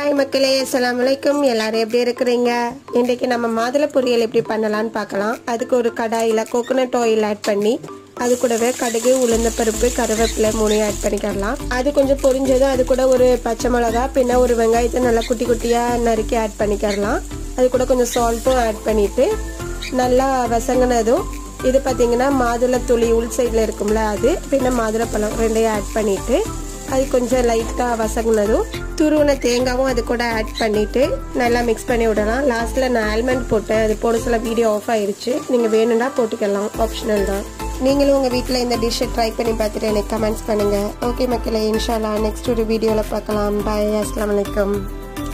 hi மக்களே அஸ்ஸலாமு அலைக்கும் எல்லாரும் எப்படி இருக்கிறீங்க இன்றைக்கு நம்ம மாதுளை பொரியல் எப்படி பண்ணலாம்னு பார்க்கலாம் அதுக்கு ஒரு கடாயில் கோகோனட் ஆயில் ஆட் பண்ணி அது கூடவே கடுகு உளுந்தப்பருப்பு கருவேப்பிலை மூணையும் ஆட் பண்ணிக்கலாம் அது கொஞ்சம் பொரிஞ்சதும் அது கூட ஒரு பச்சை மிளகா பின்ன ஒரு வெங்காயத்தை நல்லா குட்டி குட்டியாக நறுக்கி ஆட் பண்ணிக்கலாம் அது கூட கொஞ்சம் சால்ட்டும் ஆட் பண்ணிட்டு நல்லா வசங்கினதும் இது பார்த்தீங்கன்னா மாதுளை துளி உள் சைடில் இருக்கும்ல அது பின்ன மாதுளை பழம் ரெண்டையும் ஆட் பண்ணிட்டு அது கொஞ்சம் லைட்டாக வசங்கினதும் துருவின தேங்காவும் அது கூட ஆட் பண்ணிட்டு நல்லா மிக்ஸ் பண்ணி விடலாம் லாஸ்ட்டில் நான் ஆல்மண்ட் போட்டேன் அது போட சில வீடியோ ஆஃப் ஆயிடுச்சு நீங்கள் வேணும்னா போட்டுக்கலாம் ஆப்ஷனல் தான் நீங்களும் உங்கள் வீட்டில் இந்த டிஷ்ஷை ட்ரை பண்ணி பார்த்துட்டு எனக்கு கமெண்ட்ஸ் பண்ணுங்கள் ஓகே மக்களே இன்ஷால்லா நெக்ஸ்ட் ஒரு வீடியோவில் பார்க்கலாம் பாய் அஸ்லாம் வலைக்கம்